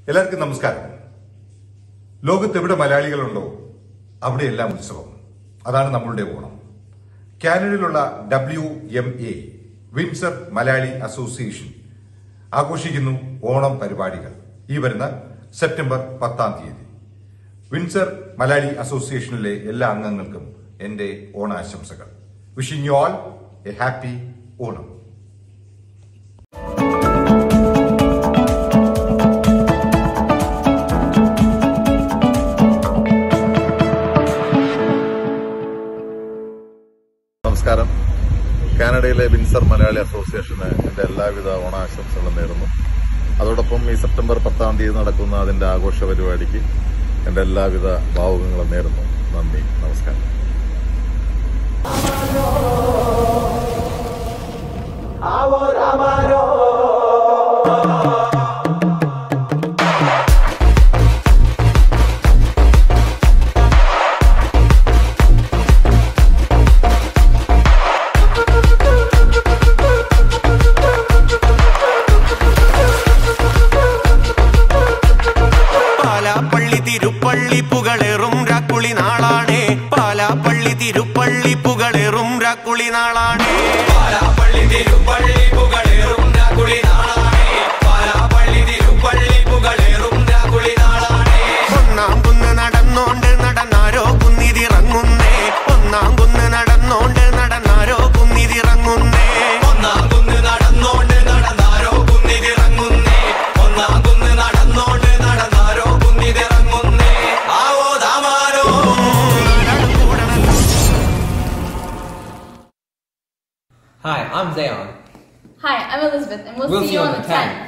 എല്ലാവർക്കും നമസ്കാരം ലോകത്ത് എവിടെ മലയാളികളുണ്ടോ അവിടെയെല്ലാം ഉത്സവം അതാണ് നമ്മളുടെ ഓണം കാനഡയിലുള്ള W M A Windsor Malayali association ആഘോഷിക്കുന്നു ഓണം പരിപാടികൾ ഈ വരുന്ന സെപ്റ്റംബർ പത്താം തീയതി വിൻസർ മലയാളി അസോസിയേഷനിലെ എല്ലാ അംഗങ്ങൾക്കും എന്റെ ഓണാശംസകൾ wishing you all a happy Onam നമസ്കാരം കാനഡയിലെ വിൻസർ മലയാളി അസോസിയേഷന് എന്റെ എല്ലാവിധ ഓണാശംസകളും നേരുന്നു അതോടൊപ്പം ഈ സെപ്റ്റംബർ പത്താം തീയതി നടക്കുന്ന അതിന്റെ ആഘോഷ പരിപാടിക്ക് എന്റെ എല്ലാവിധ ഭാവുകങ്ങളും നേരുന്നു നന്ദി നമസ്കാരം പാലാപ്പള്ളി തിരുപ്പള്ളി പുകളേറും രാക്കുളി നാളാണേ പാലാപ്പള്ളി തിരുപ്പള്ളി പുകളേറും രാക്കുളി നാളാണേ പാലാപ്പള്ളി തിരുപ്പള്ളി പുകളേറും രാക്കുളി നാളാണേ പാലാപ്പള്ളി തിരുപ്പള്ളി പുകളേറും രാക്കുളി നാളാണേ ഒന്നാം കുന്ന് നടന്നോണ്ട് നടന്നാരോ കുന്നിതിറങ്ങുന്നേ ഒന്നാം കുന്ന് നടന്നോണ്ട് നടന്നാരോ കുന്നിതിറങ്ങുന്നേ ഒന്നാം കുന്ന് നടന്നോണ്ട് നടന്നാരോ കുന്നിതിറങ്ങുന്നേ ഒന്നാം കുന്ന് നടന്നോണ്ട് നടന്നാരോ കുന്നിതിറങ്ങുന്നേ ആവോ ദാമാരോ Hi, I'm Zayon. Hi, I'm Elizabeth, and we'll, We'll see you on the 10th.